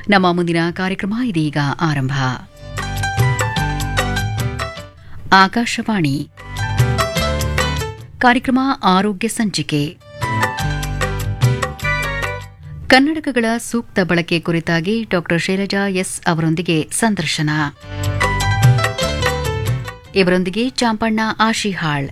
ನಮ್ಮ ಮುಂದಿನ ಕಾರ್ಯಕ್ರಮ ಇದೀಗ ಆರಂಭ ಆಕಾಶವಾಣಿ ಕಾರ್ಯಕ್ರಮ ಆರೋಗ್ಯ ಸಂಚಿಕೆ ಕನ್ನಡಕಗಳ ಸೂಕ್ತ ಬಳಕೆ ಕುರಿತಾಗಿ ಡಾ ಶೈಲಜಾ ಎಸ್ ಅವರೊಂದಿಗೆ ಸಂದರ್ಶನ ಇವರೊಂದಿಗೆ ಚಾಂಪಣ್ಣ ಆಶಿಹಾಳ್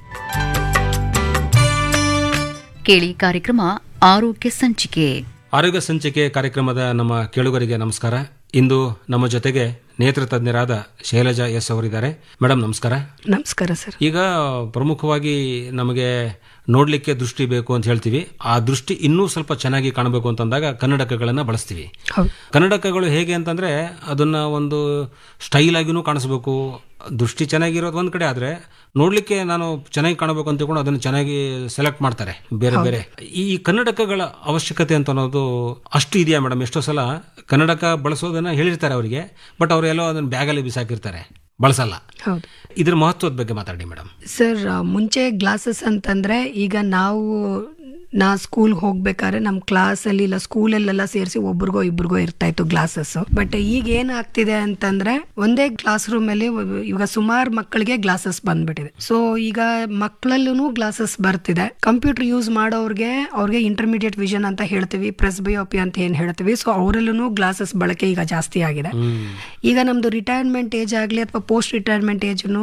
ಕೇಳಿ ಕಾರ್ಯಕ್ರಮ ಆರೋಗ್ಯ ಸಂಚಿಕೆ ಆರೋಗ್ಯ ಸಂಚಿಕೆ ಕಾರ್ಯಕ್ರಮದ ನಮ್ಮ ಕೇಳುಗರಿಗೆ ನಮಸ್ಕಾರ ಇಂದು ನಮ್ಮ ಜೊತೆಗೆ ನೇತ್ರ ತಜ್ಞರಾದ ಶೈಲಜಾ ಎಸ್ ಅವರಿದ್ದಾರೆ ಮೇಡಮ್ ನಮಸ್ಕಾರ ನಮಸ್ಕಾರ ಸರ್ ಈಗ ಪ್ರಮುಖವಾಗಿ ನಮಗೆ ನೋಡ್ಲಿಕ್ಕೆ ದೃಷ್ಟಿ ಬೇಕು ಅಂತ ಹೇಳ್ತೀವಿ ಆ ದೃಷ್ಟಿ ಇನ್ನೂ ಸ್ವಲ್ಪ ಚೆನ್ನಾಗಿ ಕಾಣಬೇಕು ಅಂತಂದಾಗ ಕನ್ನಡಕಗಳನ್ನ ಬಳಸ್ತೀವಿ ಹೌದು ಕನ್ನಡಕಗಳು ಹೇಗೆ ಅಂತಂದ್ರೆ ಅದನ್ನ ಒಂದು ಸ್ಟೈಲ್ ಆಗಿನೂ ಕಾಣಿಸ್ಬೇಕು ದೃಷ್ಟಿ ಚೆನ್ನಾಗಿರೋದು ಒಂದ್ ಕಡೆ ಆದ್ರೆ ನೋಡ್ಲಿಕ್ಕೆ ನಾನು ಚೆನ್ನಾಗಿ ಕಾಣಬೇಕು ಅಂತ ತಿಳ್ಕೊಂಡು ಅದನ್ನು ಚೆನ್ನಾಗಿ ಸೆಲೆಕ್ಟ್ ಮಾಡ್ತಾರೆ ಬೇರೆ ಬೇರೆ ಈ ಕನ್ನಡಕಗಳ ಅವಶ್ಯಕತೆ ಅಂತ ಅನ್ನೋದು ಅಷ್ಟು ಇದೆಯಾ ಮೇಡಮ್ ಎಷ್ಟೋ ಸಲ ಕನ್ನಡಕ ಬಳಸೋದನ್ನ ಹೇಳಿರ್ತಾರೆ ಅವರಿಗೆ ಬಟ್ ಅವರೆಲ್ಲೋ ಅದನ್ನ ಬ್ಯಾಗಲ್ಲಿ ಬಿಸಾಕಿರ್ತಾರೆ ಬಳಸಲ್ಲ ಹೌದು ಇದ್ರ ಮಹತ್ವದ ಬಗ್ಗೆ ಮಾತಾಡಿ ಮೇಡಮ್ ಸರ್ ಮುಂಚೆ ಗ್ಲಾಸಸ್ ಅಂತಂದ್ರೆ ಈಗ ನಾವು ನಾ ಸ್ಕೂಲ್ ಹೋಗ್ಬೇಕಾದ್ರೆ ನಮ್ಮ ಕ್ಲಾಸಲ್ಲಿ ಇಲ್ಲ ಸ್ಕೂಲಲ್ಲೆಲ್ಲ ಸೇರಿಸಿ ಒಬ್ರಿಗೋ ಇಬ್ರಿಗೋ ಇರ್ತಾ ಇತ್ತು ಗ್ಲಾಸಸ್ ಬಟ್ ಈಗ ಏನಾಗ್ತಿದೆ ಅಂತಂದ್ರೆ ಒಂದೇ ಕ್ಲಾಸ್ ರೂಮ್ ಅಲ್ಲಿ ಇವಾಗ ಸುಮಾರು ಮಕ್ಕಳಿಗೆ ಗ್ಲಾಸಸ್ ಬಂದ್ಬಿಟ್ಟಿದೆ ಸೊ ಈಗ ಮಕ್ಕಳಲ್ಲೂ ಗ್ಲಾಸಸ್ ಬರ್ತಿದೆ ಕಂಪ್ಯೂಟರ್ ಯೂಸ್ ಮಾಡೋರ್ಗೆ ಅವ್ರಿಗೆ ಇಂಟರ್ಮೀಡಿಯೇಟ್ ವಿಷನ್ ಅಂತ ಹೇಳ್ತೀವಿ ಪ್ರೆಸ್ಬಿಯೋಪಿ ಅಂತ ಏನ್ ಹೇಳ್ತೀವಿ ಸೊ ಅವರಲ್ಲೂ ಗ್ಲಾಸಸ್ ಬಳಕೆ ಈಗ ಜಾಸ್ತಿ ಆಗಿದೆ ಈಗ ನಮ್ದು ರಿಟೈರ್ಮೆಂಟ್ ಏಜ್ ಆಗಲಿ ಅಥವಾ ಪೋಸ್ಟ್ ರಿಟೈರ್ಮೆಂಟ್ ಏಜ್ನು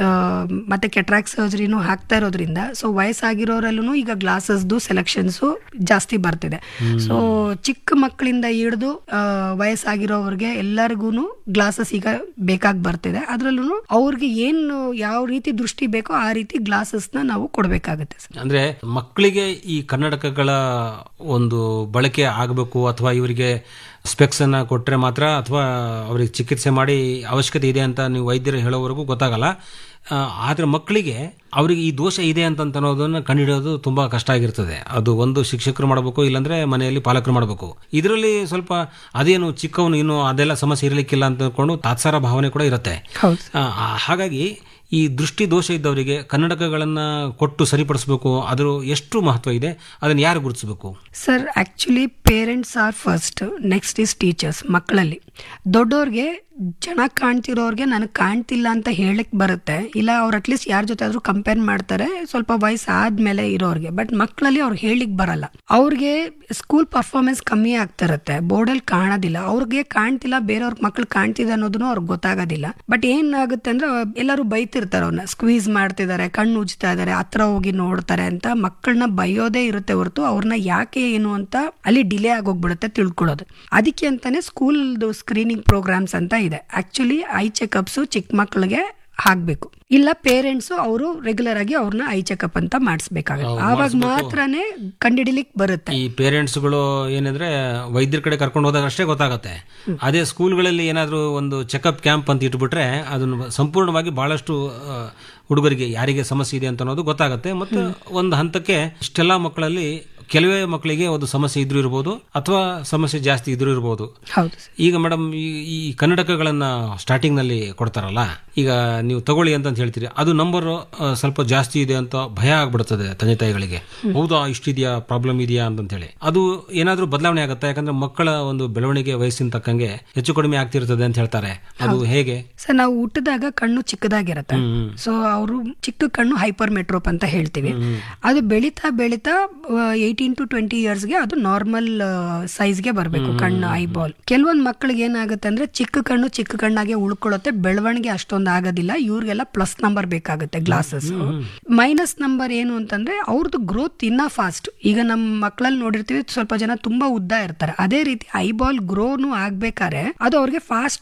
ಮತ್ತೆ ಕೆಟ್ರಾಕ್ ಸರ್ಜರಿನೂ ಹಾಕ್ತಾ ಇರೋದ್ರಿಂದ ಸೊ ವಯಸ್ಸಾಗಿರೋರಲ್ಲೂ ಈಗ ಗ್ಲಾಸಸ್ದು ಸೆಲೆಕ್ಷನ್ಸು ಜಾಸ್ತಿ ಬರ್ತಿದೆ ಸೊ ಚಿಕ್ಕ ಮಕ್ಕಳಿಂದ ಹಿಡಿದು ವಯಸ್ಸಾಗಿರೋವ್ರಿಗೆ ಎಲ್ಲರಿಗೂ ಗ್ಲಾಸಸ್ ಈಗ ಬೇಕಾಗಿ ಬರ್ತಿದೆ ಅದರಲ್ಲೂ ಅವ್ರಿಗೆ ಏನು ಯಾವ ರೀತಿ ದೃಷ್ಟಿ ಬೇಕೋ ಆ ರೀತಿ ಗ್ಲಾಸಸ್ನ ನಾವು ಕೊಡಬೇಕಾಗುತ್ತೆ ಸರ್ ಅಂದ್ರೆ ಮಕ್ಕಳಿಗೆ ಈ ಕನ್ನಡಕಗಳ ಒಂದು ಬಳಕೆ ಆಗಬೇಕು ಅಥವಾ ಇವರಿಗೆ ಸ್ಪೆಕ್ಸ್ ಅನ್ನ ಕೊಟ್ರೆ ಮಾತ್ರ ಅಥವಾ ಅವರಿಗೆ ಚಿಕಿತ್ಸೆ ಮಾಡಿ ಅವಶ್ಯಕತೆ ಇದೆ ಅಂತ ನೀವು ವೈದ್ಯರು ಹೇಳೋವರೆಗೂ ಗೊತ್ತಾಗಲ್ಲ ಆ, ಆದ್ರೆ ಮಕ್ಕಳಿಗೆ ಅವರಿಗೆ ಈ ದೋಷ ಇದೆ ಅಂತ ಅನ್ನೋದನ್ನ ಕಂಡುಹಿಡಿಯೋದು ತುಂಬಾ ಕಷ್ಟ ಆಗಿರ್ತದೆ ಅದು ಒಂದು ಶಿಕ್ಷಕರು ಮಾಡಬೇಕು ಇಲ್ಲಾಂದ್ರೆ ಮನೆಯಲ್ಲಿ ಪಾಲಕರು ಮಾಡಬೇಕು ಇದರಲ್ಲಿ ಸ್ವಲ್ಪ ಅದೇನು ಚಿಕ್ಕವನು ಇನ್ನು ಅದೆಲ್ಲ ಸಮಸ್ಯೆ ಇರಲಿಕ್ಕಿಲ್ಲ ಅಂತ ಅಂದ್ಕೊಂಡು ತಾತ್ಸಾರ ಭಾವನೆ ಕೂಡ ಇರುತ್ತೆ ಹೌದು ಆ, ಆ, ಹಾಗಾಗಿ ಈ ದೃಷ್ಟಿ ದೋಷ ಇದ್ದವರಿಗೆ ಕನ್ನಡಕಗಳನ್ನ ಕೊಟ್ಟು ಸರಿಪಡಿಸಬೇಕು ಅದ್ರ ಎಷ್ಟು ಮಹತ್ವ ಇದೆ ಅದನ್ನ ಯಾರು ಗುರುತಿಸಬೇಕು sir actually parents are first next is teachers ಮಕ್ಕಳಲ್ಲಿ ದೊಡ್ಡವ್ರಿಗೆ ಚೆನ್ನಾಗಿ ಕಾಣ್ತಿರೋರ್ಗೆ ನನಗೆ ಕಾಣ್ತಿಲ್ಲ ಅಂತ ಹೇಳಕ್ ಬರುತ್ತೆ ಇಲ್ಲ ಅವ್ರು ಅಟ್ಲೀಸ್ಟ್ ಯಾರ ಜೊತೆ ಆದ್ರೂ ಕಂಪೇರ್ ಮಾಡ್ತಾರೆ ಸ್ವಲ್ಪ ವಯಸ್ಸು ಆದ್ಮೇಲೆ ಇರೋರ್ಗೆ ಬಟ್ ಮಕ್ಕಳಲ್ಲಿ ಅವ್ರಿಗೆ ಹೇಳಿಕ್ ಬರಲ್ಲ ಅವ್ರಿಗೆ ಸ್ಕೂಲ್ ಪರ್ಫಾರ್ಮೆನ್ಸ್ ಕಮ್ಮಿ ಆಗ್ತಿರುತ್ತೆ ಬೋರ್ಡಲ್ಲಿ ಕಾಣೋದಿಲ್ಲ ಅವ್ರಿಗೆ ಕಾಣ್ತಿಲ್ಲ ಬೇರೆಯವ್ರ ಮಕ್ಳು ಕಾಣ್ತಿದೆ ಅನ್ನೋದನ್ನು ಅವ್ರಿಗೆ ಗೊತ್ತಾಗೋದಿಲ್ಲ ಬಟ್ ಏನಾಗುತ್ತೆ ಅಂದ್ರೆ ಎಲ್ಲರೂ ಬೈತಿರ್ತಾರೆ ಅವ್ರನ್ನ ಸ್ಕ್ವೀಸ್ ಮಾಡ್ತಿದ್ದಾರೆ ಕಣ್ಣು ಉಜ್ತಾ ಇದಾರೆ ಹತ್ರ ಹೋಗಿ ನೋಡ್ತಾರೆ ಅಂತ ಮಕ್ಕಳನ್ನ ಬೈಯೋದೇ ಇರುತ್ತೆ ಹೊರತು ಅವ್ರನ್ನ ಯಾಕೆ ಏನು ಅಂತ ಅಲ್ಲಿ ಡಿಲೇ ಆಗೋಗ್ಬಿಡುತ್ತೆ ತಿಳ್ಕೊಳ್ಳೋದು ಅದಕ್ಕೆ ಅಂತಾನೆ ಸ್ಕೂಲ್ದು ಸ್ಕ್ರೀನಿಂಗ್ ಪ್ರೋಗ್ರಾಮ್ಸ್ ಅಂತ ಇದೆ ಆಕ್ಚುಲಿ ಐ ಚೆಕಪ್ಸ್ ಚಿಕ್ಕ ಮಕ್ಕಳಿಗೆ ಹಾಕ್ಬೇಕು ಇಲ್ಲ ಪೇರೆಂಟ್ಸ್ ಅವರು ರೆಗ್ಯುಲರ್ ಆಗಿ ಅವ್ರನ್ನ ಐ ಚೆಕಪ್ ಅಂತ ಮಾಡಿಸ್ಬೇಕಾಗುತ್ತೆ ಆವಾಗ ಮಾತ್ರನೇ ಕಂಡಿಡಿಲಿಕ್ ಬರುತ್ತೆ ಈ ಪೇರೆಂಟ್ಸ್ಗಳು ಏನಂದ್ರೆ ವೈದ್ಯರ ಕಡೆ ಕರ್ಕೊಂಡು ಹೋದಾಗ ಅಷ್ಟೇ ಗೊತ್ತಾಗುತ್ತೆ ಅದೇ ಸ್ಕೂಲ್ಗಳಲ್ಲಿ ಏನಾದರೂ ಒಂದು ಚೆಕಪ್ ಕ್ಯಾಂಪ್ ಅಂತ ಇಟ್ಬಿಟ್ರೆ ಅದನ್ನು ಸಂಪೂರ್ಣವಾಗಿ ಬಹಳಷ್ಟು ಆ, ಹುಡುಗರಿಗೆ ಯಾರಿಗೆ ಸಮಸ್ಯೆ ಇದೆ ಅಂತ ಅನ್ನೋದು ಗೊತ್ತಾಗುತ್ತೆ ಮತ್ತು ಒಂದು ಹಂತಕ್ಕೆ ಇಷ್ಟೆಲ್ಲ ಮಕ್ಕಳಲ್ಲಿ ಕೆಲವೇ ಮಕ್ಕಳಿಗೆ ಒಂದು ಸಮಸ್ಯೆ ಇದ್ರೂ ಇರ್ಬೋದು ಅಥವಾ ಸಮಸ್ಯೆ ಜಾಸ್ತಿ ಇದ್ರೂ ಇರ್ಬೋದು ಹೌದು ಸರ್ ಈಗ ಮೇಡಮ್ ಈ ಈ ಕನ್ನಡಕಗಳನ್ನ ಸ್ಟಾರ್ಟಿಂಗ್ ನಲ್ಲಿ ಕೊಡ್ತಾರಲ್ಲ ಈಗ ನೀವು ತಗೊಳ್ಳಿ ಅಂತ ಹೇಳ್ತೀರಿ ಅದು ನಂಬರ್ ಸ್ವಲ್ಪ ಜಾಸ್ತಿ ಇದೆ ಅಂತ ಭಯ ಆಗ್ಬಿಡ್ತದೆ ತಂದೆ ತಾಯಿಗಳಿಗೆ ಹೌದಾ ಇಷ್ಟಿದೆಯಾ ಪ್ರಾಬ್ಲಮ್ ಇದೆಯಾ ಅಂತ ಹೇಳಿ ಅದು ಏನಾದ್ರೂ ಬದಲಾವಣೆ ಆಗುತ್ತೆ ಯಾಕಂದ್ರೆ ಮಕ್ಕಳ ಒಂದು ಬೆಳವಣಿಗೆ ವಯಸ್ಸಿನ ತಕ್ಕಂಗೆ ಹೆಚ್ಚು ಕಡಿಮೆ ಆಗ್ತಿರ್ತದೆ ಅಂತ ಹೇಳ್ತಾರೆ ಅದು ಹೇಗೆ ಸರ್ ನಾವು ಹುಟ್ಟಿದಾಗ ಕಣ್ಣು ಚಿಕ್ಕದಾಗಿರುತ್ತೆ ಸೊ ಅವರು ಚಿಕ್ಕ ಕಣ್ಣು ಹೈಪರ್ ಮೆಟ್ರೋಪ್ ಅಂತ ಹೇಳ್ತೀವಿ ಅದು ಬೆಳೀತಾ ಬೆಳೀತಾ ಏಯ್ಟೀನ್ ಟು ಟ್ವೆಂಟಿ ಇಯರ್ಸ್ಗೆ ಅದು ನಾರ್ಮಲ್ ಸೈಜ್ಗೆ ಬರಬೇಕು ಕಣ್ಣು ಐಬಾಲ್ ಕೆಲವೊಂದು ಮಕ್ಕಳಿಗೆ ಏನಾಗುತ್ತೆ ಅಂದ್ರೆ ಚಿಕ್ಕ ಕಣ್ಣು ಚಿಕ್ಕ ಕಣ್ಣಾಗೆ ಉಳ್ಕೊಳ್ಳುತ್ತೆ ಬೆಳವಣಿಗೆ ಅಷ್ಟೊಂದು ಆಗೋದಿಲ್ಲ ಇವ್ರಿಗೆಲ್ಲ ಪ್ಲಸ್ ನಂಬರ್ ಬೇಕಾಗುತ್ತೆ ಗ್ಲಾಸಸ್ ಮೈನಸ್ ನಂಬರ್ ಏನು ಅಂತಂದ್ರೆ ಅವ್ರದ್ದು ಗ್ರೋತ್ ಇನ್ನ ಫಾಸ್ಟ್ ಈಗ ನಮ್ಮ ಮಕ್ಕಳಲ್ಲಿ ನೋಡಿರ್ತೀವಿ ಸ್ವಲ್ಪ ಜನ ತುಂಬಾ ಉದ್ದ ಇರ್ತಾರೆ ಅದೇ ರೀತಿ ಐಬಾಲ್ ಗ್ರೋನು ಆಗ್ಬೇಕಾದ್ರೆ ಅದು ಅವ್ರಿಗೆ ಫಾಸ್ಟ್